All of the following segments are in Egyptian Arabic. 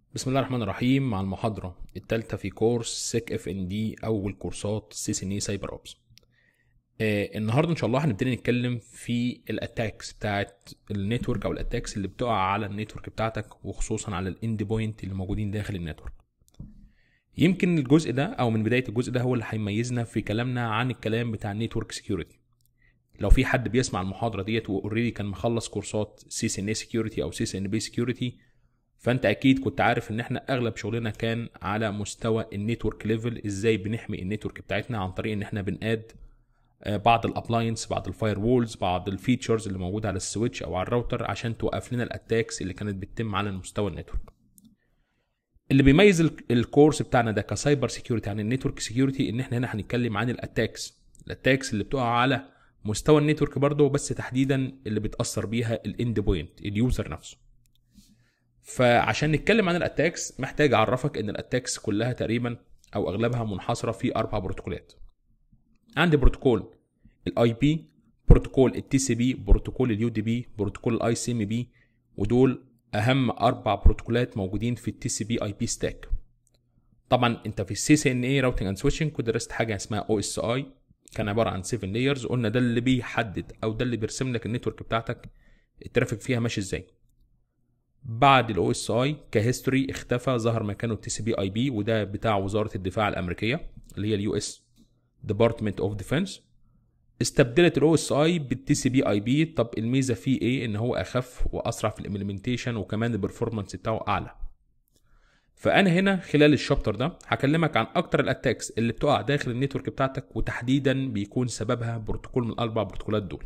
بسم الله الرحمن الرحيم مع المحاضرة الثالثة في كورس سيك اف ان دي أول كورسات سي سي ان اي سايبر اوبس. آه النهارده إن شاء الله هنبتدي نتكلم في الاتاكس بتاعت النتورك أو الاتاكس اللي بتقع على النتورك بتاعتك وخصوصا على الاند بوينت اللي موجودين داخل النتورك. يمكن الجزء ده أو من بداية الجزء ده هو اللي هيميزنا في كلامنا عن الكلام بتاع النتورك سكيورتي. لو في حد بيسمع المحاضرة ديت واوريدي كان مخلص كورسات سي سي ان اي سكيورتي أو سي سي ان بي سكيورتي فانت اكيد كنت عارف ان احنا اغلب شغلنا كان على مستوى النتورك ليفل ازاي بنحمي النتورك بتاعتنا عن طريق ان احنا بناد آه، بعض الابلاينس بعض الفاير وولز بعض الفيتشرز اللي موجوده على السويتش او على الراوتر عشان توقف لنا الاتاكس اللي كانت بتتم على مستوى النتورك اللي بيميز ال- الكورس بتاعنا ده كسايبر سيكيورتي عن النتورك سيكيورتي ان احنا هنا هنتكلم عن الاتاكس الاتاكس اللي بتقع على مستوى النتورك برضه بس تحديدا اللي بتاثر بيها الاند بوينت اليوزر نفسه فعشان نتكلم عن الاتاكس محتاج اعرفك ان الاتاكس كلها تقريبا او اغلبها منحصره في اربع بروتوكولات عندي بروتوكول الاي بي بروتوكول التي سي بي بروتوكول اليو دي بي بروتوكول الاي سي ام بي ودول اهم اربع بروتوكولات موجودين في التي سي بي اي بي ستاك طبعا انت في السي سي ان اي راوتنج اند سويتشنج كنت درست حاجه اسمها او اس اي كان عباره عن 7 لايرز قلنا ده اللي بيحدد او ده اللي بيرسم لك النتورك بتاعتك الترافيك فيها ماشي ازاي بعد الاو اس اي كهيستوري اختفى ظهر مكانه التي سي بي اي بي وده بتاع وزاره الدفاع الامريكيه اللي هي اليو اس ديبارتمنت اوف ديفense استبدلت الاو اس اي بالتي سي بي اي بي طب الميزه فيه ايه ان هو اخف واسرع في الامبلمنتيشن وكمان البرفورمانس بتاعه اعلى فانا هنا خلال الشابتر ده هكلمك عن اكتر الاتاكس اللي بتقع داخل النتورك بتاعتك وتحديدا بيكون سببها بروتوكول من الاربع بروتوكولات دول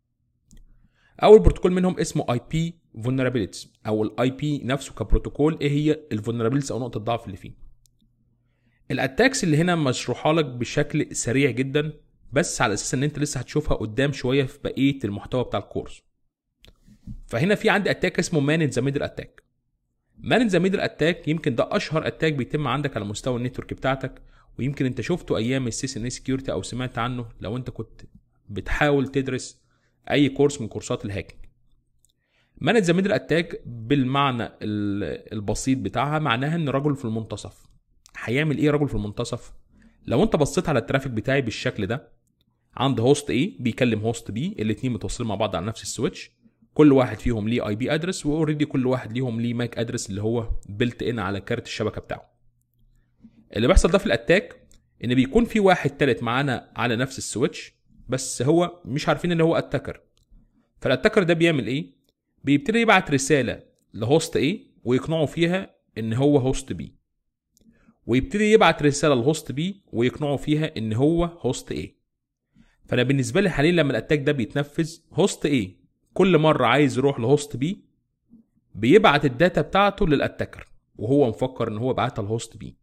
اول بروتوكول منهم اسمه اي بي vulnerabilities او الاي بي نفسه كبروتوكول ايه هي الفولنرابيلتيز او نقطه الضعف اللي فيه الاتاكس اللي هنا مشروحه لك بشكل سريع جدا بس على اساس ان انت لسه هتشوفها قدام شويه في بقيه المحتوى بتاع الكورس فهنا في عندي اتاك اسمه مان ان ذا ميدل اتاك مان ان ذا ميدل اتاك يمكن ده اشهر اتاك بيتم عندك على مستوى النتورك بتاعتك ويمكن انت شفته ايام السيس ان سكيورتي او سمعت عنه لو انت كنت بتحاول تدرس اي كورس من كورسات الهاكينج مان ذا ميدل اتاك بالمعنى ال- البسيط بتاعها معناها ان رجل في المنتصف هيعمل ايه رجل في المنتصف لو انت بصيت على الترافيك بتاعي بالشكل ده عند هوست A بيكلم هوست B الاثنين متوصلين مع بعض على نفس السويتش كل واحد فيهم ليه اي بي ادرس واوريدي كل واحد ليهم ليه ماك ادرس اللي هو بيلت ان على كارت الشبكه بتاعه اللي بيحصل ده في الاتاك ان بيكون في واحد تالت معانا على نفس السويتش بس هو مش عارفين ان هو اتاكر فالاتاكر ده بيعمل ايه بيبتدي يبعت رساله لهوست A ويقنعه فيها ان هو هوست B ويبتدي يبعت رساله لهوست B ويقنعه فيها ان هو هوست A فانا بالنسبه لي حاليا لما الاتاك ده بيتنفذ هوست A كل مره عايز يروح لهوست B بيبعت الداتا بتاعته للاتاكر وهو مفكر ان هو بعتها لهوست B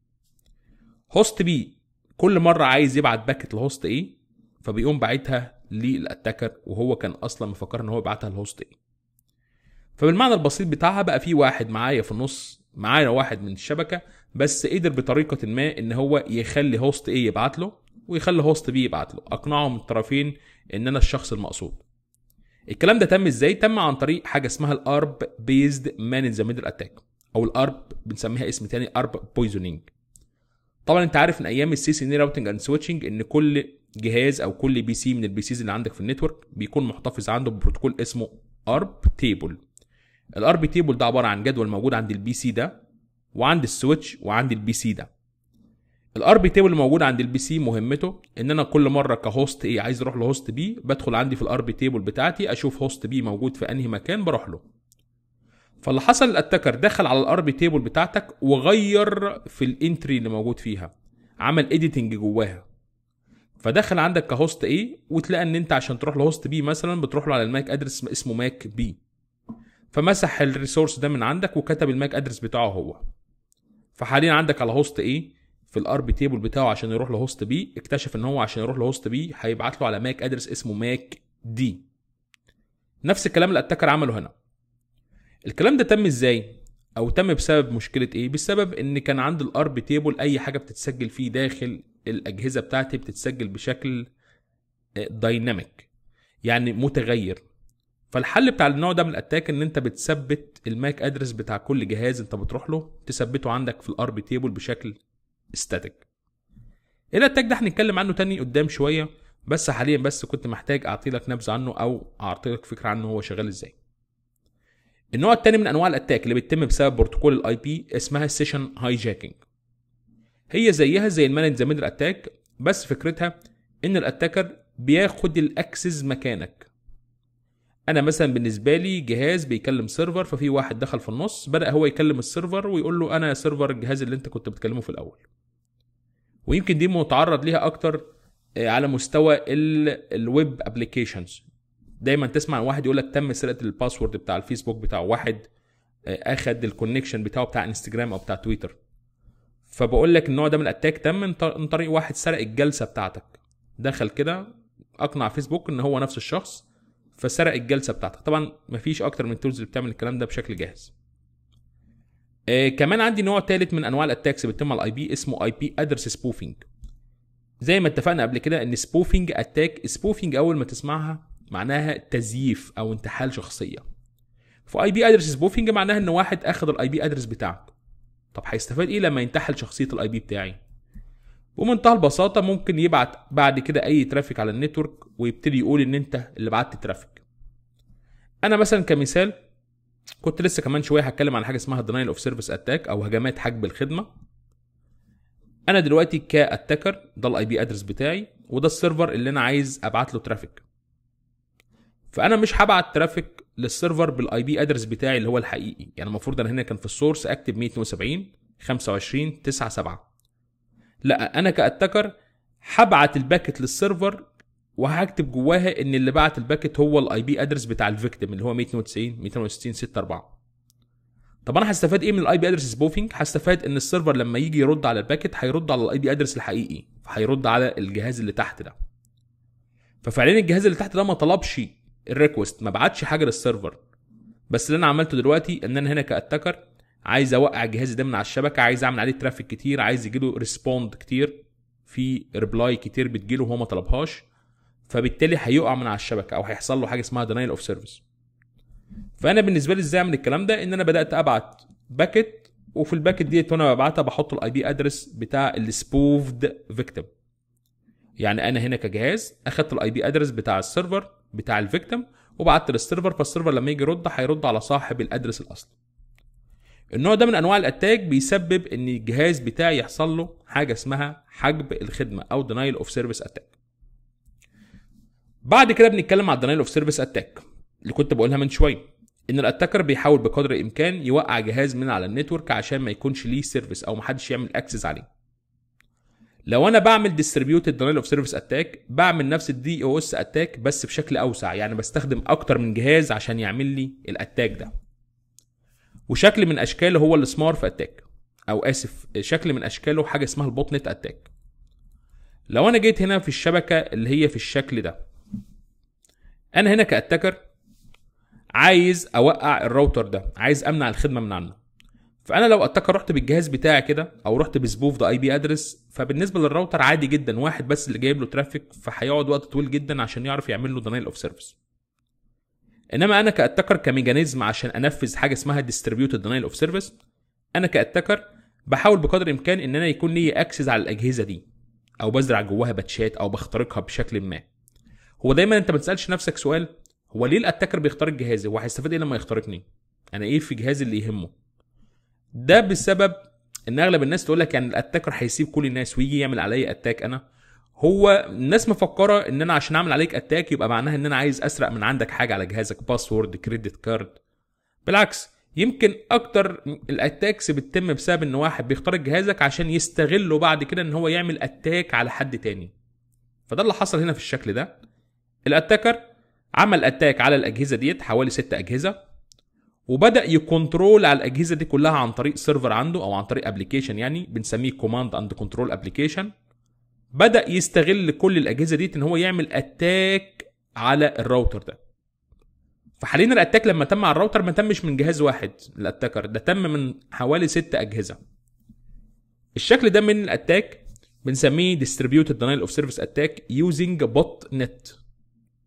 هوست B كل مره عايز يبعت باكت لهوست A فبيقوم باعتها للاتاكر وهو كان اصلا مفكر ان هو بعتها لهوست A فبالمعنى البسيط بتاعها بقى في واحد معايا في النص معايا واحد من الشبكه بس قدر بطريقه ما ان هو يخلي هوست A يبعت له ويخلي هوست B يبعت له اقنعهم الطرفين ان انا الشخص المقصود الكلام ده تم ازاي تم عن طريق حاجه اسمها الارب بيزد مان ان ذا ميدل اتاك او الارب بنسميها اسم تاني ارب بويزونينج طبعا انت عارف ان ايام السي سي ان راوتنج اند سويتشنج ان كل جهاز او كل بي سي من البي سيز اللي عندك في النتورك بيكون محتفظ عنده ببروتوكول اسمه ارب تيبل الارب تيبل ده عباره عن جدول موجود عند البي سي ده وعند السويتش وعند البي سي ده الارب تيبل اللي موجود عند البي سي مهمته ان انا كل مره كهوست ايه عايز اروح لهوست بي بدخل عندي في الارب تيبل بتاعتي اشوف هوست بي موجود في انهي مكان بروح له فاللي حصل الاتاكر دخل على الارب تيبل بتاعتك وغير في الانتري اللي موجود فيها عمل اديتنج جواها فدخل عندك كهوست ايه وتلاقي ان انت عشان تروح لهوست بي مثلا بتروح له على الماك ادرس اسمه ماك بي فمسح الريسورس ده من عندك وكتب الماك ادرس بتاعه هو فحاليا عندك على هوست ايه في الارب تيبل بتاعه عشان يروح لهوست بي اكتشف ان هو عشان يروح لهوست بي هيبعت له على ماك ادرس اسمه ماك دي نفس الكلام الاتاكر عمله هنا الكلام ده تم ازاي او تم بسبب مشكله ايه بسبب ان كان عند الارب تيبل اي حاجه بتتسجل فيه داخل الاجهزه بتاعتي بتتسجل بشكل دايناميك يعني متغير فالحل بتاع النوع ده من الاتاك ان انت بتثبت الماك ادرس بتاع كل جهاز انت بتروح له تثبته عندك في الار بي تيبل بشكل ستاتيك الاتاك ده هنتكلم عنه تاني قدام شويه بس حاليا بس كنت محتاج اعطي لك نبذه عنه او اعطي لك فكره عنه هو شغال ازاي النوع التاني من انواع الاتاك اللي بيتم بسبب بروتوكول الاي بي اسمها السيشن هايجاكينج هي زيها زي المانج ذا ميدل اتاك بس فكرتها ان الاتاكر بياخد الاكسس مكانك انا مثلا بالنسبه لي جهاز بيكلم سيرفر ففي واحد دخل في النص بدا هو يكلم السيرفر ويقول له انا سيرفر الجهاز اللي انت كنت بتكلمه في الاول ويمكن دي متعرض ليها اكتر آه، على مستوى الويب ابلكيشنز دايما تسمع عن واحد يقول لك تم سرقه الباسورد بتاع الفيسبوك بتاعه واحد آه، اخد الكونكشن بتاعه بتاع انستجرام او بتاع تويتر فبقول لك النوع ده من الاتاك تم من طريق واحد سرق الجلسه بتاعتك دخل كده اقنع فيسبوك ان هو نفس الشخص فسرق الجلسه بتاعتك طبعا مفيش اكتر من التولز اللي بتعمل الكلام ده بشكل جاهز آه كمان عندي نوع ثالث من انواع الاتاكس اللي بتتم على الاي بي اسمه اي بي ادرس سبوفينج زي ما اتفقنا قبل كده ان سبوفينج اتاك سبوفينج اول ما تسمعها معناها تزييف او انتحال شخصيه فاي بي ادرس سبوفينج معناها ان واحد اخذ الاي بي ادرس بتاعك طب هيستفاد ايه لما ينتحل شخصيه الاي بي بتاعي بمنتهى البساطة ممكن يبعت بعد كده أي ترافيك على النتورك ويبتدي يقول إن أنت اللي بعت ترافيك. أنا مثلا كمثال كنت لسه كمان شوية هتكلم عن حاجة اسمها denial اوف سيرفيس اتاك أو هجمات حجب الخدمة. أنا دلوقتي كاتاكر ده الاي بي ادرس بتاعي وده السيرفر اللي أنا عايز أبعت له ترافيك. فأنا مش هبعت ترافيك للسيرفر بالاي بي ادرس بتاعي اللي هو الحقيقي، يعني المفروض أنا هنا كان في السورس أكتب 172 25 97 لا انا كاتاكر هبعت الباكت للسيرفر وهكتب جواها ان اللي بعت الباكت هو الاي بي ادرس بتاع الفيكتيم اللي هو 192 260 64 طب انا هستفاد ايه من الاي بي ادرس سبوفينج هستفاد ان السيرفر لما يجي يرد على الباكت هيرد على الاي بي ادرس الحقيقي فهيرد على الجهاز اللي تحت ده ففعليا الجهاز اللي تحت ده ما طلبش الريكوست ما بعتش حاجه للسيرفر بس اللي انا عملته دلوقتي ان انا هنا كاتاكر عايز اوقع جهازي ده من على الشبكه عايز اعمل عليه ترافيك كتير عايز يجيله ريسبوند كتير في ريبلاي كتير بتجيله وهو ما طلبهاش فبالتالي هيقع من على الشبكه او هيحصل له حاجه اسمها دينايل اوف سيرفيس فانا بالنسبه لي ازاي اعمل الكلام ده ان انا بدات ابعت باكت وفي الباكت ديت وانا ببعتها بحط الاي بي ادرس بتاع السبوفد فيكتيم يعني انا هنا كجهاز اخدت الاي بي ادرس بتاع السيرفر بتاع الفيكتيم وبعت للسيرفر فالسيرفر لما يجي يرد هيرد على صاحب الادرس الاصلي النوع ده من انواع الاتاك بيسبب ان الجهاز بتاعي يحصل له حاجه اسمها حجب الخدمه او denial اوف سيرفيس اتاك بعد كده بنتكلم على denial اوف سيرفيس اتاك اللي كنت بقولها من شويه ان الاتاكر بيحاول بقدر الامكان يوقع جهاز من على النتورك عشان ما يكونش ليه سيرفيس او محدش يعمل اكسس عليه لو انا بعمل ديستريبيوتد denial اوف سيرفيس اتاك بعمل نفس الدي او اس اتاك بس بشكل اوسع يعني بستخدم اكتر من جهاز عشان يعمل لي الاتاك ده وشكل من اشكاله هو السمارت اتاك او اسف شكل من اشكاله حاجه اسمها البوت نت اتاك لو انا جيت هنا في الشبكه اللي هي في الشكل ده انا هنا كاتاكر عايز اوقع الراوتر ده عايز امنع الخدمه من عنه فانا لو اتاكر رحت بالجهاز بتاعي كده او رحت بسبوف ده اي بي ادرس فبالنسبه للراوتر عادي جدا واحد بس اللي جايب له ترافيك فهيقعد وقت طويل جدا عشان يعرف يعمل له دينايل اوف سيرفيس انما انا كاتاكر كميكانيزم عشان انفذ حاجه اسمها ديستريبيوتد دينايل اوف سيرفيس انا كاتاكر بحاول بقدر الامكان ان انا يكون لي اكسس على الاجهزه دي او بزرع جواها باتشات او بخترقها بشكل ما هو دايما انت ما تسالش نفسك سؤال هو ليه الاتاكر بيخترق جهازي هو هيستفاد ايه لما يخترقني انا ايه في جهازي اللي يهمه ده بسبب ان اغلب الناس تقول لك يعني الاتاكر هيسيب كل الناس ويجي يعمل عليا اتاك انا هو الناس مفكره ان انا عشان اعمل عليك اتاك يبقى معناها ان انا عايز اسرق من عندك حاجه على جهازك باسورد كريدت كارد بالعكس يمكن اكتر الاتاكس بتتم بسبب ان واحد بيخترق جهازك عشان يستغله بعد كده ان هو يعمل اتاك على حد تاني فده اللي حصل هنا في الشكل ده الاتاكر عمل اتاك على الاجهزه ديت حوالي ست اجهزه وبدا يكنترول على الاجهزه دي كلها عن طريق سيرفر عنده او عن طريق ابلكيشن يعني بنسميه كوماند اند كنترول ابلكيشن بدا يستغل كل الاجهزه دي ان هو يعمل اتاك على الراوتر ده فحاليا الاتاك لما تم على الراوتر ما تمش من جهاز واحد الاتاكر ده تم من حوالي ست اجهزه الشكل ده من الاتاك بنسميه distributed denial of service attack using bot net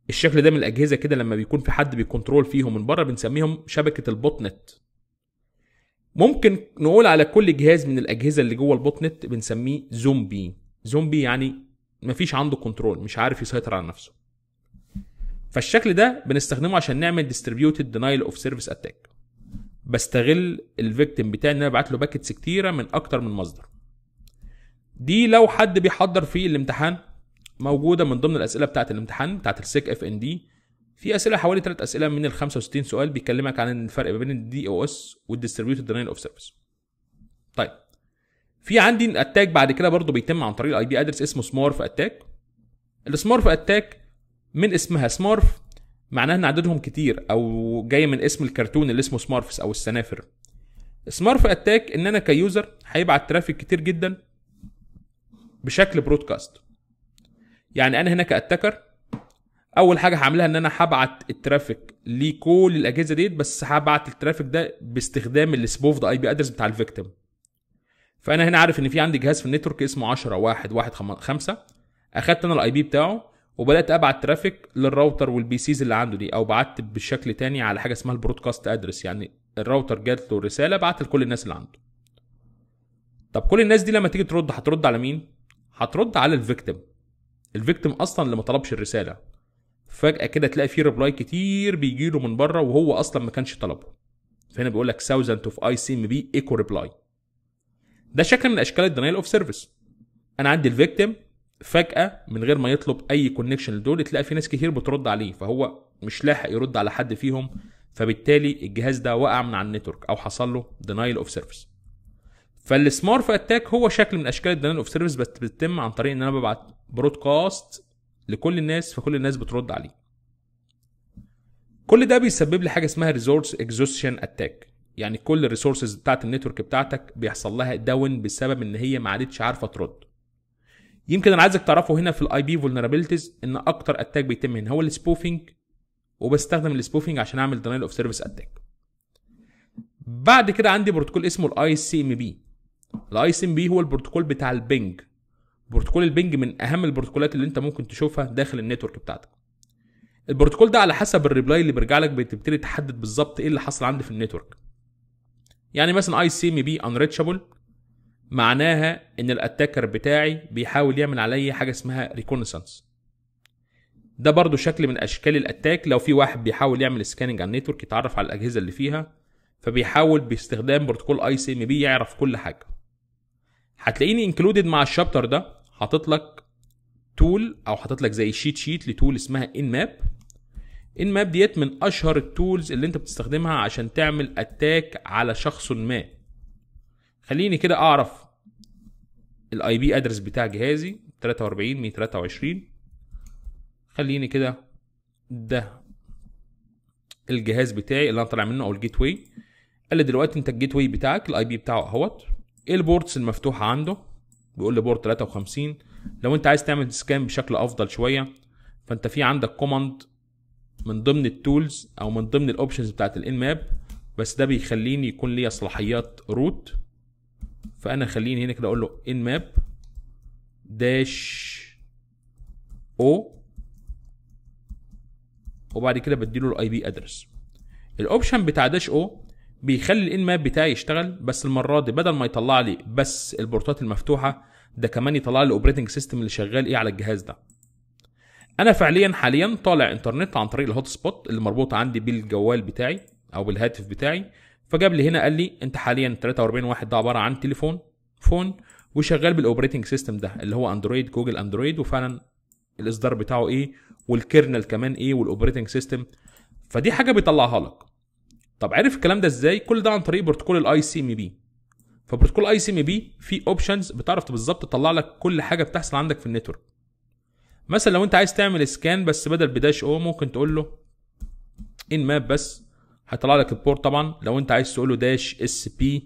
الشكل ده من الاجهزه كده لما بيكون في حد بيكنترول فيهم من بره بنسميهم شبكه البوت نت ممكن نقول على كل جهاز من الاجهزه اللي جوه البوت نت بنسميه زومبي زومبي يعني مفيش عنده كنترول مش عارف يسيطر على نفسه فالشكل ده بنستخدمه عشان نعمل distributed denial of service attack بستغل الفيكتيم بتاعي ان انا ابعت له باكيتس كتيره من اكتر من مصدر دي لو حد بيحضر في الامتحان موجوده من ضمن الاسئله بتاعه الامتحان بتاعه السيك اف ان دي في اسئله حوالي ثلاث اسئله من ال 65 سؤال بيكلمك عن الفرق ما بين الدي او اس والديستريبيوتد دينايل اوف سيرفيس طيب في عندي اتاك بعد كده برضو بيتم عن طريق الاي بي ادرس اسمه سمارف اتاك السمارف اتاك من اسمها سمارف معناها ان عددهم كتير او جاي من اسم الكرتون اللي اسمه سمارفس او السنافر سمارف اتاك ان انا كيوزر هيبعت ترافيك كتير جدا بشكل برودكاست يعني انا هنا كاتاكر اول حاجه هعملها ان انا هبعت الترافيك لكل الاجهزه ديت بس هبعت الترافيك ده باستخدام السبوف اي بي ادرس بتاع الفيكتيم فانا هنا عارف ان في عندي جهاز في النتورك اسمه 10 1 1 5 اخدت انا الاي بي بتاعه وبدات ابعت ترافيك للراوتر والبي سيز اللي عنده دي او بعت بشكل تاني على حاجه اسمها البرودكاست ادرس يعني الراوتر جات له رساله بعت لكل الناس اللي عنده طب كل الناس دي لما تيجي ترد هترد على مين هترد على الفيكتيم الفيكتيم اصلا اللي ما طلبش الرساله فجاه كده تلاقي فيه ريبلاي كتير بيجي له من بره وهو اصلا ما كانش طلبه فهنا بيقول لك 1000 اوف اي سي ام بي ايكو ريبلاي ده شكل من اشكال الدينايل اوف سيرفيس انا عندي الفيكتيم فجاه من غير ما يطلب اي كونكشن لدول تلاقي في ناس كتير بترد عليه فهو مش لاحق يرد على حد فيهم فبالتالي الجهاز ده وقع من على النتورك او حصل له دينايل اوف سيرفيس فالسمارت اتاك هو شكل من اشكال الدينايل اوف سيرفيس بس بتتم عن طريق ان انا ببعت برودكاست لكل الناس فكل الناس بترد عليه كل ده بيسبب لي حاجه اسمها ريسورس اكزوستشن اتاك يعني كل الريسورسز بتاعت النتورك بتاعتك بيحصل لها داون بسبب ان هي ما عادتش عارفه ترد يمكن انا عايزك تعرفه هنا في الاي بي فولنربيلتيز ان اكتر اتاك بيتم هنا هو السبوفينج وبستخدم السبوفينج عشان اعمل دينايل اوف سيرفيس اتاك بعد كده عندي بروتوكول اسمه الاي سي ام بي الاي سي ام بي هو البروتوكول بتاع البنج بروتوكول البنج من اهم البروتوكولات اللي انت ممكن تشوفها داخل النتورك بتاعتك البروتوكول ده على حسب الريبلاي اللي بيرجع لك بتبتدي تحدد بالظبط ايه اللي حصل عندي في النتورك يعني مثلا اي سي ام بي انريتشابل معناها ان الاتاكر بتاعي بيحاول يعمل عليا حاجه اسمها ريكونسانس ده برضو شكل من اشكال الاتاك لو في واحد بيحاول يعمل سكاننج على النتورك يتعرف على الاجهزه اللي فيها فبيحاول باستخدام بروتوكول اي سي ام بي يعرف كل حاجه هتلاقيني انكلودد مع الشابتر ده حاطط لك تول او حاطط لك زي شيت شيت لتول اسمها ان ماب ان ماب ديت من اشهر التولز اللي انت بتستخدمها عشان تعمل اتاك على شخص ما خليني كده اعرف الاي بي ادرس بتاع جهازي 43 123 خليني كده ده الجهاز بتاعي اللي انا طالع منه او الجيت واي قال لي دلوقتي انت الجيت واي بتاعك الاي بي بتاعه اهوت ايه البورتس المفتوحه عنده بيقول لي بورت 53 لو انت عايز تعمل سكان بشكل افضل شويه فانت في عندك كوماند من ضمن التولز او من ضمن الاوبشنز بتاعت الان ماب بس ده بيخليني يكون ليا صلاحيات روت فانا خليني هنا كده اقول له ان ماب داش او وبعد كده بديله الاي بي ادرس الاوبشن بتاع داش او بيخلي الان ماب بتاعي يشتغل بس المره دي بدل ما يطلع لي بس البورتات المفتوحه ده كمان يطلع لي الاوبريتنج سيستم اللي شغال ايه على الجهاز ده انا فعليا حاليا طالع انترنت عن طريق الهوت سبوت اللي مربوط عندي بالجوال بتاعي او بالهاتف بتاعي فجاب لي هنا قال لي انت حاليا 43 واحد ده عباره عن تليفون فون وشغال بالاوبريتنج سيستم ده اللي هو اندرويد جوجل اندرويد وفعلا الاصدار بتاعه ايه والكيرنل كمان ايه والاوبريتنج سيستم فدي حاجه بيطلعها لك طب عرف الكلام ده ازاي كل ده عن طريق بروتوكول الاي سي ام بي فبروتوكول اي سي ام بي فيه اوبشنز بتعرف بالظبط تطلع لك كل حاجه بتحصل عندك في النتورك مثلا لو انت عايز تعمل سكان بس بدل بداش او ممكن تقول له ان ماب بس هيطلع لك البورت طبعا لو انت عايز تقول له داش اس بي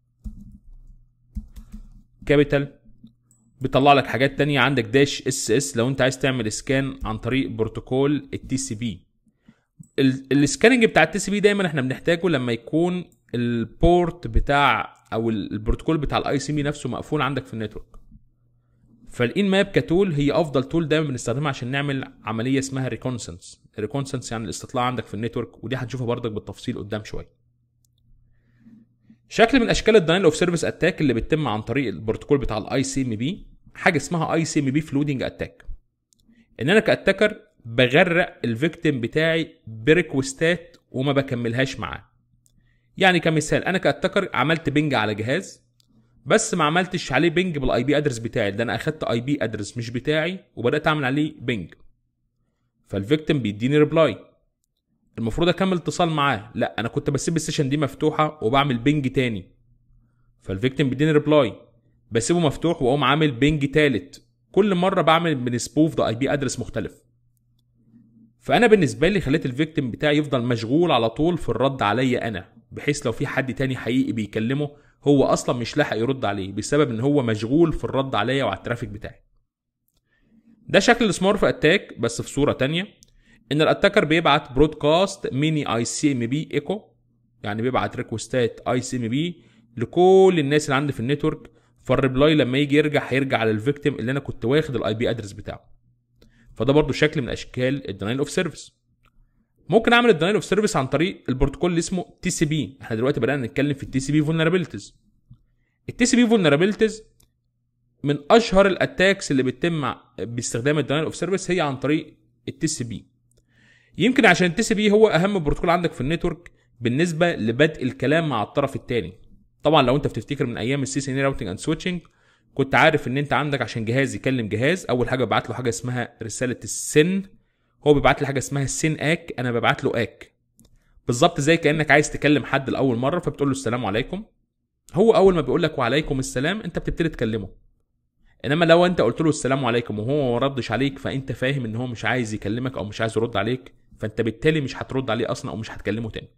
كابيتال بيطلع لك حاجات تانية عندك داش اس اس لو انت عايز تعمل سكان عن طريق بروتوكول التي سي بي السكاننج بتاع التي سي بي دايما احنا بنحتاجه لما يكون البورت بتاع او البروتوكول بتاع الاي سي بي نفسه مقفول عندك في النتورك فالان ماب كتول هي افضل تول دايما بنستخدمها عشان نعمل عمليه اسمها ريكونسنس ريكونسنس يعني الاستطلاع عندك في النتورك ودي هنشوفها برضك بالتفصيل قدام شويه شكل من اشكال الدينايل اوف سيرفيس اتاك اللي بتتم عن طريق البروتوكول بتاع الاي سي ام بي حاجه اسمها اي سي ام بي فلودنج اتاك ان انا كاتاكر بغرق الفيكتيم بتاعي بريكوستات وما بكملهاش معاه يعني كمثال انا كاتاكر عملت بنج على جهاز بس ما عملتش عليه بنج بالاي بي ادرس بتاعي ده انا اخدت اي بي ادرس مش بتاعي وبدات اعمل عليه بنج فالفيكتيم بيديني ريبلاي المفروض اكمل اتصال معاه لا انا كنت بسيب السيشن دي مفتوحه وبعمل بنج تاني فالفيكتيم بيديني ريبلاي بسيبه مفتوح واقوم عامل بنج تالت كل مره بعمل من سبوف ده اي بي ادرس مختلف فانا بالنسبه لي خليت الفيكتيم بتاعي يفضل مشغول على طول في الرد عليا انا بحيث لو في حد تاني حقيقي بيكلمه هو اصلا مش لاحق يرد عليه بسبب ان هو مشغول في الرد عليا وعلى الترافيك بتاعي ده شكل السمارف اتاك بس في صوره تانية ان الاتاكر بيبعت برودكاست ميني اي سي ام بي ايكو يعني بيبعت ريكوستات اي سي ام بي لكل الناس اللي عندي في النتورك فالريبلاي لما يجي يرجع هيرجع على الفيكتيم اللي انا كنت واخد الاي بي ادرس بتاعه فده برضو شكل من اشكال الدينايل اوف سيرفيس ممكن اعمل الدينايل اوف سيرفيس عن طريق البروتوكول اللي اسمه تي سي بي احنا دلوقتي بدانا نتكلم في التي سي بي فولنربيلتيز التي سي بي فولنربيلتيز من اشهر الاتاكس اللي بتتم باستخدام الدينايل اوف سيرفيس هي عن طريق التي سي بي يمكن عشان التي سي بي هو اهم بروتوكول عندك في النتورك بالنسبه لبدء الكلام مع الطرف الثاني طبعا لو انت بتفتكر من ايام السي سي ان راوتنج اند سويتشنج كنت عارف ان انت عندك عشان جهاز يكلم جهاز اول حاجه ببعت له حاجه اسمها رساله السن هو بيبعت لي حاجه اسمها السن اك انا ببعت له اك بالظبط زي كانك عايز تكلم حد لاول مره فبتقول له السلام عليكم هو اول ما بيقول لك وعليكم السلام انت بتبتدي تكلمه انما لو انت قلت له السلام عليكم وهو ما ردش عليك فانت فاهم ان هو مش عايز يكلمك او مش عايز يرد عليك فانت بالتالي مش هترد عليه اصلا او مش هتكلمه تاني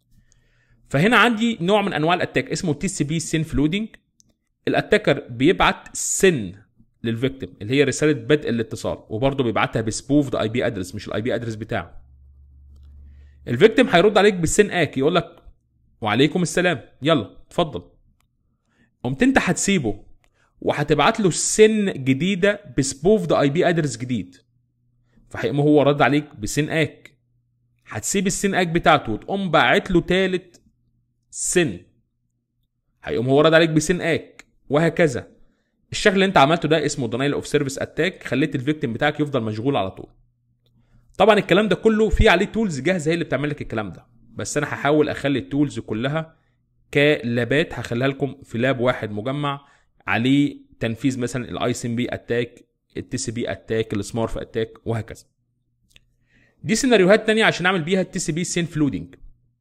فهنا عندي نوع من انواع الاتاك اسمه تي سي بي سين فلودنج الاتاكر بيبعت سن للفيكتيم اللي هي رساله بدء الاتصال وبرضه بيبعتها بسبوف ده اي بي ادرس مش الاي بي ادرس بتاعه الفيكتيم هيرد عليك بالسن اك يقول لك وعليكم السلام يلا اتفضل قمت انت هتسيبه وهتبعت له سن جديده بسبوف ده اي بي ادرس جديد فهيقوم هو رد عليك بسن اك هتسيب السن اك بتاعته وتقوم باعت له تالت سن هيقوم هو رد عليك بسن اك وهكذا الشكل اللي انت عملته ده اسمه دينايل اوف سيرفيس اتاك خليت الفيكتيم بتاعك يفضل مشغول على طول طبعا الكلام ده كله في عليه تولز جاهزه هي اللي بتعمل لك الكلام ده بس انا هحاول اخلي التولز كلها كلابات هخليها لكم في لاب واحد مجمع عليه تنفيذ مثلا الاي سي ام بي اتاك التي سي بي اتاك السمارف اتاك وهكذا دي سيناريوهات تانية عشان اعمل بيها التي سي بي سين فلودنج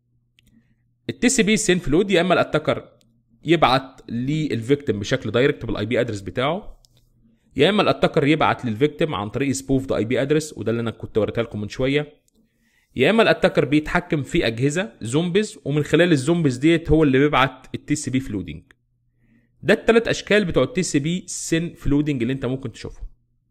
التي سي بي سين فلود يا اما الاتاكر يبعت للفيكتيم بشكل دايركت بالاي بي ادرس بتاعه يا اما الاتاكر يبعت للفيكتيم عن طريق سبوف ده اي بي ادرس وده اللي انا كنت وريتها لكم من شويه يا اما الاتاكر بيتحكم في اجهزه زومبيز ومن خلال الزومبيز ديت هو اللي بيبعت التي سي بي فلودنج ده الثلاث اشكال بتوع التي سي بي سين فلودنج اللي انت ممكن تشوفهم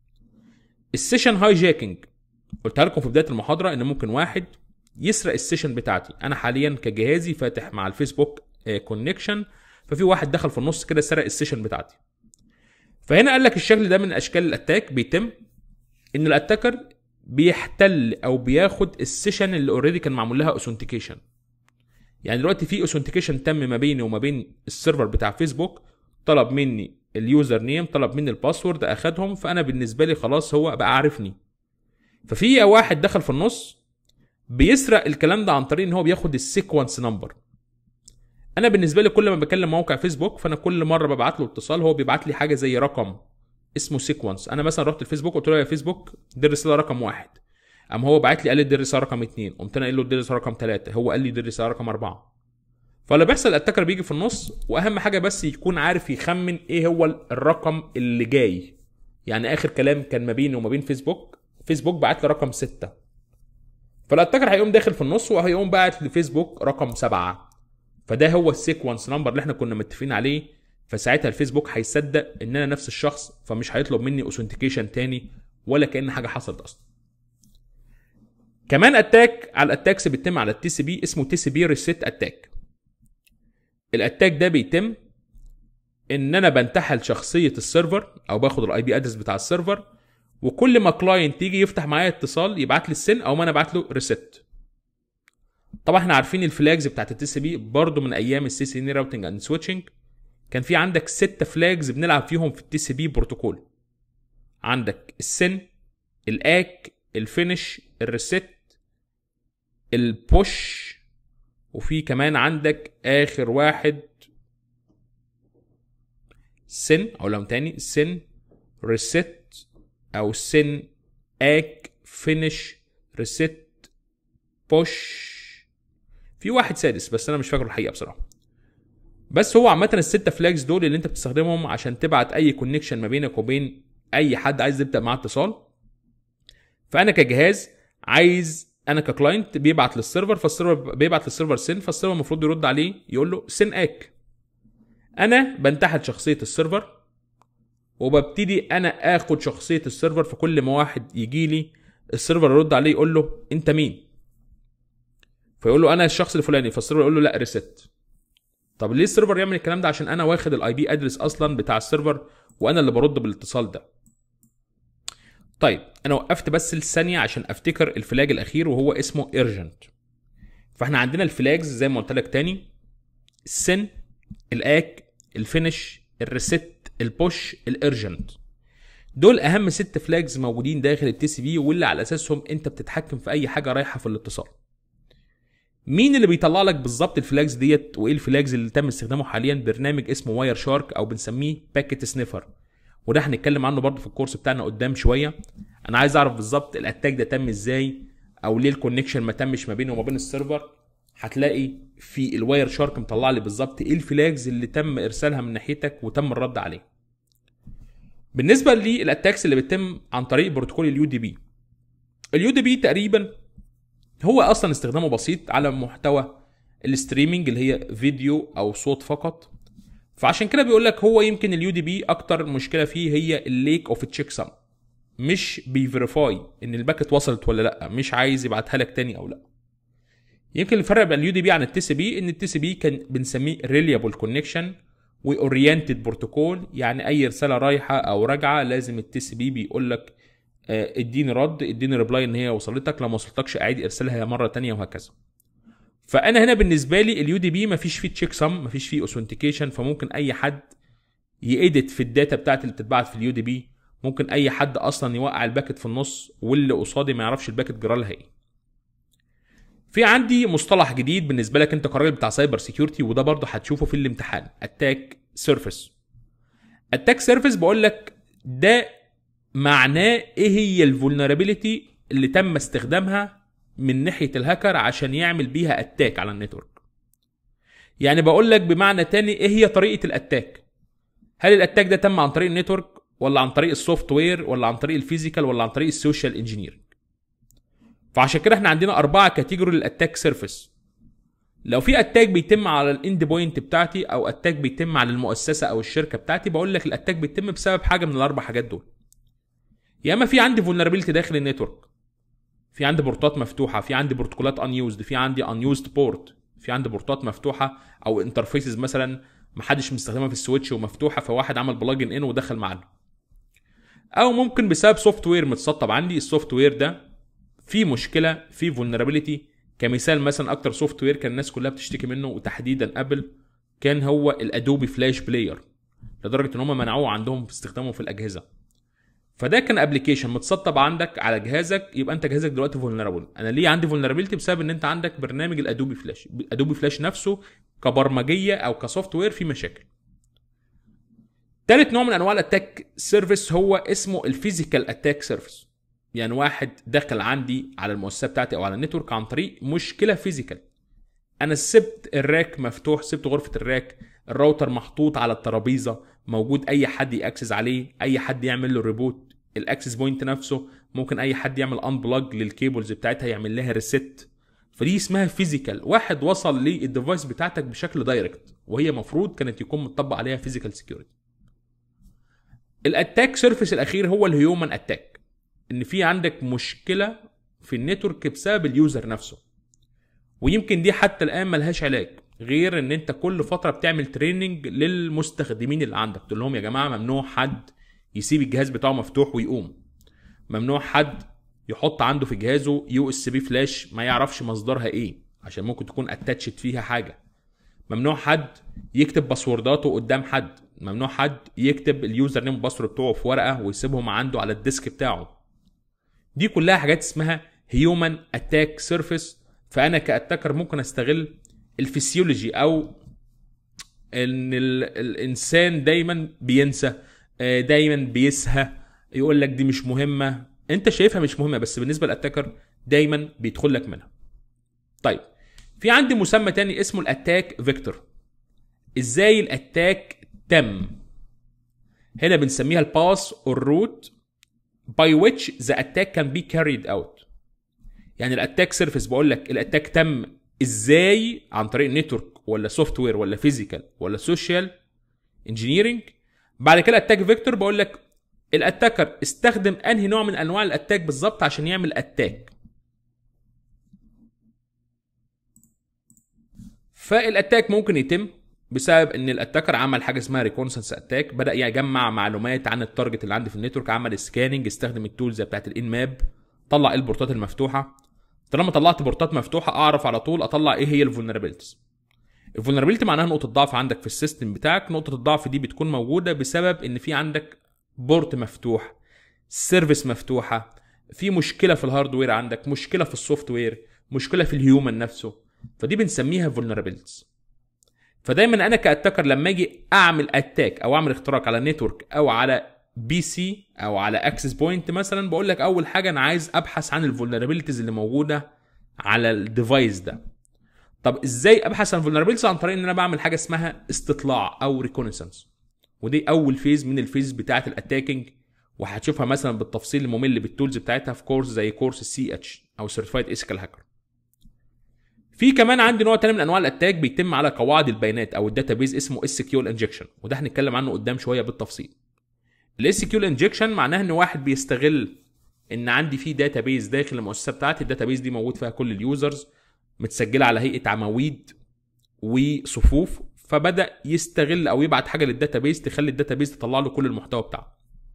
السيشن هاي جاكينج قلتها لكم في بدايه المحاضره ان ممكن واحد يسرق السيشن بتاعتي انا حاليا كجهازي فاتح مع الفيسبوك كونكشن ففي واحد دخل في النص كده سرق السيشن بتاعتي فهنا قال لك الشكل ده من اشكال الاتاك بيتم ان الاتاكر بيحتل او بياخد السيشن اللي اوريدي كان معمول لها اوثنتيكيشن يعني دلوقتي في اوثنتيكيشن تم ما بيني وما بين السيرفر بتاع فيسبوك طلب مني اليوزر نيم طلب مني الباسورد اخدهم فانا بالنسبه لي خلاص هو بقى عارفني ففي واحد دخل في النص بيسرق الكلام ده عن طريق ان هو بياخد السيكونس نمبر انا بالنسبه لي كل ما بكلم موقع فيسبوك فانا كل مره ببعت له اتصال هو بيبعت لي حاجه زي رقم اسمه سيكونس انا مثلا رحت الفيسبوك قلت له يا فيسبوك دي الرساله رقم واحد اما هو بعت لي قال لي دي الرساله رقم اثنين قمت انا قايل له دي الرساله رقم ثلاثه هو قال لي دي الرساله رقم اربعه فاللي بيحصل الاتاكر بيجي في النص واهم حاجه بس يكون عارف يخمن ايه هو الرقم اللي جاي يعني اخر كلام كان ما بيني وما بين فيسبوك فيسبوك بعت لي رقم ستة فالاتاكر هيقوم داخل في النص وهيقوم باعت لفيسبوك رقم سبعة فده هو السيكونس نمبر اللي احنا كنا متفقين عليه فساعتها الفيسبوك هيصدق ان انا نفس الشخص فمش هيطلب مني اوثنتيكيشن تاني ولا كان حاجه حصلت اصلا كمان اتاك على الاتاكس بيتم على التي سي بي اسمه تي سي بي ريسيت اتاك الاتاك ده بيتم ان انا بنتحل شخصيه السيرفر او باخد الاي بي ادرس بتاع السيرفر وكل ما كلاينت يجي يفتح معايا اتصال يبعت لي السن او ما انا ابعت له ريست طبعا احنا عارفين الفلاجز بتاعت التي سي بي برضه من ايام السي سي ان راوتنج اند سويتشنج كان في عندك ستة فلاجز بنلعب فيهم في التي سي بي بروتوكول عندك السن الاك الفينش الريست البوش وفي كمان عندك اخر واحد سن او لو تاني سن ريست او سن اك فينش ريست بوش في واحد سادس بس انا مش فاكره الحقيقه بصراحه بس هو عامه الستة فلاجز دول اللي انت بتستخدمهم عشان تبعت اي كونكشن ما بينك وبين اي حد عايز يبدا معاه اتصال فانا كجهاز عايز انا ككلاينت بيبعت للسيرفر فالسيرفر بيبعت للسيرفر سن فالسيرفر المفروض يرد عليه يقول له سن اك انا بنتحل شخصيه السيرفر وببتدي انا اخد شخصيه السيرفر فكل ما واحد يجي لي السيرفر يرد عليه يقول له انت مين فيقول له انا الشخص الفلاني فالسيرفر يقول له لا ريست طب ليه السيرفر يعمل الكلام ده عشان انا واخد الاي بي ادرس اصلا بتاع السيرفر وانا اللي برد بالاتصال ده طيب انا وقفت بس الثانيه عشان افتكر الفلاج الاخير وهو اسمه ايرجنت فاحنا عندنا الفلاجز زي ما قلت لك تاني السن الاك الفينش الريست البوش الارجنت دول اهم ست فلاجز موجودين داخل التي سي بي واللي على اساسهم انت بتتحكم في اي حاجه رايحه في الاتصال مين اللي بيطلع لك بالظبط الفلاجز ديت وايه الفلاجز اللي تم استخدامه حاليا برنامج اسمه واير شارك او بنسميه باكيت سنيفر وده هنتكلم عنه برضه في الكورس بتاعنا قدام شويه انا عايز اعرف بالظبط الاتاك ده تم ازاي او ليه الكونكشن ما تمش ما بينه وما بين السيرفر هتلاقي في الواير شارك مطلع لي بالظبط ايه الفلاجز اللي تم ارسالها من ناحيتك وتم الرد عليه بالنسبه للاتاكس اللي بتتم عن طريق بروتوكول اليو دي بي اليو دي بي تقريبا هو اصلا استخدامه بسيط على محتوى الستريمنج اللي هي فيديو او صوت فقط فعشان كده بيقول لك هو يمكن اليو دي بي اكتر مشكله فيه هي الليك اوف تشيك سم مش بيفيريفاي ان الباكت وصلت ولا لا مش عايز يبعتها لك تاني او لا يمكن الفرق بين اليو دي بي عن التي سي بي ان التي سي بي كان بنسميه ريليابل كونكشن واورينتد بروتوكول يعني اي رساله رايحه او راجعه لازم التي سي بي بيقول لك آه، اديني رد اديني ريبلاي ان هي وصلتك لو ما وصلتكش اعيد ارسالها مره تانية وهكذا فانا هنا بالنسبه لي اليو دي بي مفيش فيه تشيك سم مفيش فيه اوثنتيكيشن فممكن اي حد يأدت في الداتا بتاعت اللي بتتبعت في اليو دي بي ممكن اي حد اصلا يوقع الباكت في النص واللي قصادي ما يعرفش الباكت جرى لها ايه في عندي مصطلح جديد بالنسبه لك انت كراجل بتاع سايبر سيكيورتي وده برضه هتشوفه في الامتحان اتاك سيرفيس اتاك سيرفيس بقول لك ده معناه ايه هي الفولنربيليتي اللي تم استخدامها من ناحيه الهاكر عشان يعمل بيها اتاك على النتورك يعني بقول لك بمعنى تاني ايه هي طريقه الاتاك هل الاتاك ده تم عن طريق النتورك ولا عن طريق السوفت وير ولا عن طريق الفيزيكال ولا عن طريق السوشيال انجينيرنج فعشان كده احنا عندنا اربعه كاتيجوري للاتاك سيرفيس لو في اتاك بيتم على الاند بوينت بتاعتي او اتاك بيتم على المؤسسه او الشركه بتاعتي بقول لك الاتاك بيتم بسبب حاجه من الاربع حاجات دول يا اما في عندي فولنربيلتي داخل النتورك في عندي بورتات مفتوحه في عندي بروتوكولات ان يوزد في عندي ان يوزد بورت في عندي بورتات مفتوحه او انترفيسز مثلا ما حدش مستخدمها في السويتش ومفتوحه فواحد عمل بلجن ان ودخل معانا او ممكن بسبب سوفت وير متسطب عندي السوفت وير ده في مشكله في فولنربيلتي كمثال مثلا اكتر سوفت وير كان الناس كلها بتشتكي منه وتحديدا ابل كان هو الادوبي فلاش بلاير لدرجه ان هم منعوه عندهم في استخدامه في الاجهزه فده كان ابلكيشن متسطب عندك على جهازك يبقى انت جهازك دلوقتي فولنربل انا ليه عندي فولنربيلتي بسبب ان انت عندك برنامج الادوبي فلاش ادوبي فلاش نفسه كبرمجيه او كسوفت وير فيه مشاكل تالت نوع من انواع الاتاك سيرفيس هو اسمه الفيزيكال اتاك سيرفيس يعني واحد دخل عندي على المؤسسه بتاعتي او على النتورك عن طريق مشكله فيزيكال انا سبت الراك مفتوح سبت غرفه الراك الراوتر محطوط على الترابيزه موجود اي حد ياكسس عليه اي حد يعمل له ريبوت الاكسس بوينت نفسه ممكن اي حد يعمل انبلاج للكيبلز بتاعتها يعمل لها ريست فدي اسمها فيزيكال واحد وصل للديفايس بتاعتك بشكل دايركت وهي مفروض كانت يكون مطبق عليها فيزيكال سكيورتي الاتاك سيرفيس الاخير هو الهيومن اتاك ان في عندك مشكله في النتورك بسبب اليوزر نفسه ويمكن دي حتى الان ملهاش علاج غير ان انت كل فتره بتعمل تريننج للمستخدمين اللي عندك تقول لهم يا جماعه ممنوع حد يسيب الجهاز بتاعه مفتوح ويقوم ممنوع حد يحط عنده في جهازه يو اس بي فلاش ما يعرفش مصدرها ايه عشان ممكن تكون اتاتشت فيها حاجه ممنوع حد يكتب باسورداته قدام حد ممنوع حد يكتب اليوزر نيم والباسورد بتوعه في ورقه ويسيبهم عنده على الديسك بتاعه دي كلها حاجات اسمها هيومن اتاك سيرفيس فانا كاتاكر ممكن استغل الفسيولوجي او ان ال- الانسان دايما بينسى آه، دايما بيسهى يقول لك دي مش مهمه انت شايفها مش مهمه بس بالنسبه للاتاكر دايما بيدخل لك منها طيب في عندي مسمى تاني اسمه الاتاك فيكتور ازاي الاتاك تم هنا بنسميها الباس اور روت by which the attack can be carried out يعني الاتاك سيرفيس بقول لك الاتاك تم ازاي عن طريق نتورك ولا سوفت وير ولا فيزيكال ولا سوشيال انجينيرنج بعد كده الاتاك فيكتور بقول لك الاتاكر استخدم انهي نوع من انواع الاتاك بالظبط عشان يعمل اتاك فالاتاك ممكن يتم بسبب ان الاتاكر عمل حاجه اسمها ريكونسنس اتاك بدا يجمع معلومات عن التارجت اللي عندي في النتورك عمل سكاننج استخدم التولز بتاعت الان ماب طلع ايه البورتات المفتوحه طالما طلعت بورتات مفتوحه اعرف على طول اطلع ايه هي الفولنربيلتيز الفولنربيلتي معناها نقطه ضعف عندك في السيستم بتاعك نقطه الضعف دي بتكون موجوده بسبب ان في عندك بورت مفتوح سيرفيس مفتوحه في مشكله في الهاردوير عندك مشكله في السوفت وير مشكله في الهيومن نفسه فدي بنسميها فولنربيلتيز فدايما انا كاتاكر لما اجي اعمل اتاك او اعمل اختراق على نتورك او على بي سي او على اكسس بوينت مثلا بقول لك اول حاجه انا عايز ابحث عن الفولنربيلتيز اللي موجوده على الديفايس ده طب ازاي ابحث عن الفولنربيلتيز عن طريق ان انا بعمل حاجه اسمها استطلاع او ريكونيسنس ودي اول فيز من الفيز بتاعه الاتاكينج وهتشوفها مثلا بالتفصيل الممل بالتولز بتاعتها في كورس زي كورس السي اتش او سيرتيفايد اسكال هاكر في كمان عندي نوع تاني من انواع الاتاك بيتم على قواعد البيانات او الداتابيز اسمه اس كيو انجكشن وده هنتكلم عنه قدام شويه بالتفصيل الاس كيو انجكشن معناها ان واحد بيستغل ان عندي في داتابيز داخل المؤسسه بتاعتي الداتابيز دي موجود فيها كل اليوزرز متسجله على هيئه عواميد وصفوف فبدا يستغل او يبعت حاجه للداتابيز تخلي الداتابيز تطلع له كل المحتوى بتاعه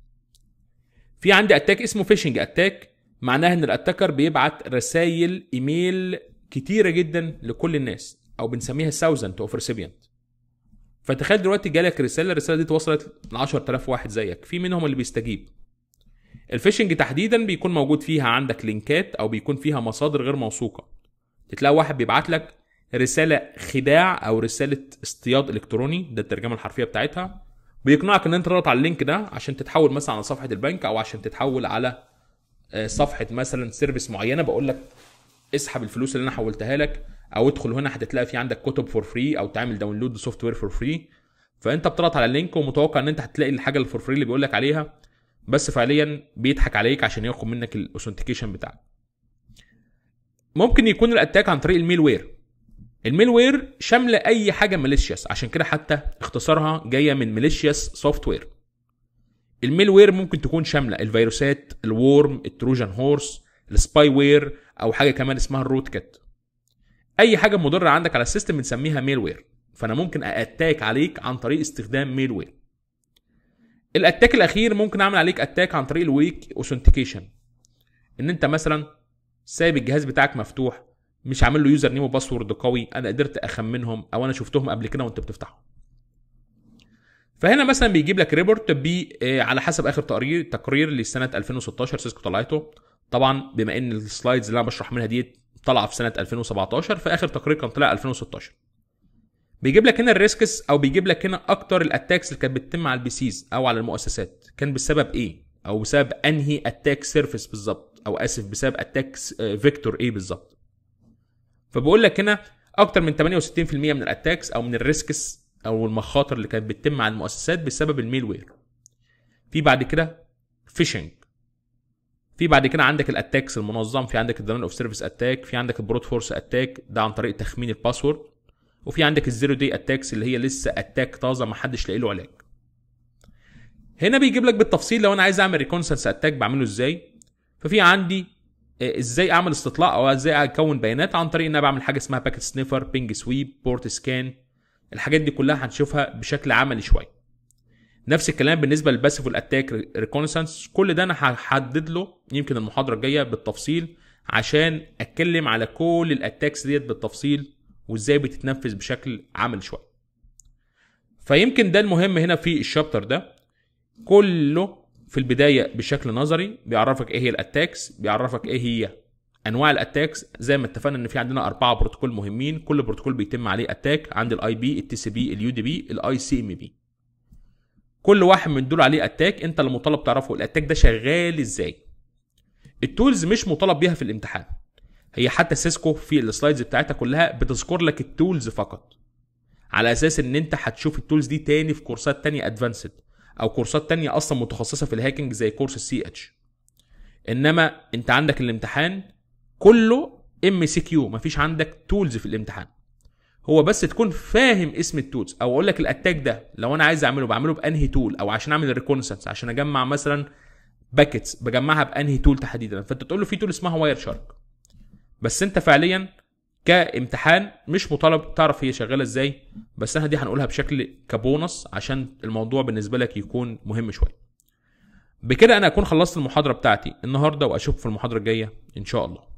في عندي اتاك اسمه فيشنج اتاك معناها ان الاتاكر بيبعت رسائل ايميل كتيره جدا لكل الناس او بنسميها ثاوزند اوف ريسيبيانت فتخيل دلوقتي جالك رساله الرساله دي وصلت ل 10000 واحد زيك في منهم اللي بيستجيب الفيشنج تحديدا بيكون موجود فيها عندك لينكات او بيكون فيها مصادر غير موثوقه تلاقي واحد بيبعت لك رساله خداع او رساله اصطياد الكتروني ده الترجمه الحرفيه بتاعتها بيقنعك ان انت تضغط على اللينك ده عشان تتحول مثلا على صفحه البنك او عشان تتحول على آه، صفحه مثلا سيرفيس معينه بقول لك اسحب الفلوس اللي انا حولتها لك او ادخل هنا هتلاقي في عندك كتب فور فري او تعمل داونلود سوفت وير فور فري فانت بتضغط على اللينك ومتوقع ان انت هتلاقي الحاجه الفور فري اللي بيقول لك عليها بس فعليا بيضحك عليك عشان ياخد منك الاوثنتيكيشن بتاعك ممكن يكون الاتاك عن طريق الميل وير الميل وير شامله اي حاجه ماليشيوس عشان كده حتى اختصارها جايه من ماليشيوس سوفت وير الميل وير ممكن تكون شامله الفيروسات الورم التروجان هورس السباي وير او حاجه كمان اسمها الروت كات اي حاجه مضره عندك على السيستم بنسميها ميل وير فانا ممكن اتاك عليك عن طريق استخدام ميل وير الاتاك الاخير ممكن اعمل عليك اتاك عن طريق الويك اوثنتيكيشن ان انت مثلا سايب الجهاز بتاعك مفتوح مش عامل له يوزر نيم وباسورد قوي انا قدرت اخمنهم او انا شفتهم قبل كده وانت بتفتحهم فهنا مثلا بيجيب لك ريبورت بي آه، على حسب اخر تقرير تقرير لسنه 2016 سيسكو طلعته طبعا بما ان السلايدز اللي انا بشرح منها دي طالعه في سنه 2017 فاخر تقرير كان طلع 2016 بيجيب لك هنا الريسكس او بيجيب لك هنا اكتر الاتاكس اللي كانت بتتم على البيسيز او على المؤسسات كان بسبب ايه او بسبب انهي اتاك سيرفيس بالظبط او اسف بسبب اتاك فيكتور ايه بالظبط فبقول لك هنا اكتر من 68% من الاتاكس او من الريسكس او المخاطر اللي كانت بتتم على المؤسسات بسبب الميل وير في بعد كده فيشنج في بعد كده عندك الاتاكس المنظم في عندك الدينال اوف سيرفيس اتاك في عندك البروت فورس اتاك ده عن طريق تخمين الباسورد وفي عندك الزيرو دي اتاكس اللي هي لسه اتاك طازه ما حدش لاقي له علاج هنا بيجيب لك بالتفصيل لو انا عايز اعمل ريكونسنس اتاك بعمله ازاي ففي عندي آه، ازاي اعمل استطلاع او ازاي اكون بيانات عن طريق ان انا بعمل حاجه اسمها باكيت سنيفر بينج سويب بورت سكان الحاجات دي كلها هنشوفها بشكل عملي شويه نفس الكلام بالنسبه للباسيف والاتاك ريكونسانس كل ده انا هحدد له يمكن المحاضره الجايه بالتفصيل عشان اتكلم على كل الاتاكس ديت بالتفصيل وازاي بتتنفذ بشكل عملي شويه فيمكن ده المهم هنا في الشابتر ده كله في البدايه بشكل نظري بيعرفك ايه هي الاتاكس بيعرفك ايه هي انواع الاتاكس زي ما اتفقنا ان في عندنا اربعه بروتوكول مهمين كل بروتوكول بيتم عليه اتاك عند الاي بي التي سي بي اليو دي بي الاي سي ام بي كل واحد من دول عليه اتاك انت اللي مطالب تعرفه الاتاك ده شغال ازاي التولز مش مطالب بيها في الامتحان هي حتى سيسكو في السلايدز بتاعتها كلها بتذكر لك التولز فقط على اساس ان انت هتشوف التولز دي تاني في كورسات تانية ادفانسد او كورسات تانية اصلا متخصصه في الهاكينج زي كورس السي اتش انما انت عندك الامتحان كله ام سي كيو مفيش عندك تولز في الامتحان هو بس تكون فاهم اسم التولز او اقول لك الاتاك ده لو انا عايز اعمله بعمله بانهي تول او عشان اعمل الريكونسنس عشان اجمع مثلا باكيتس بجمعها بانهي تول تحديدا فانت تقول له في تول اسمها واير شارك بس انت فعليا كامتحان مش مطالب تعرف هي شغاله ازاي بس احنا دي هنقولها بشكل كبونص عشان الموضوع بالنسبه لك يكون مهم شويه بكده انا اكون خلصت المحاضره بتاعتي النهارده واشوفكم في المحاضره الجايه ان شاء الله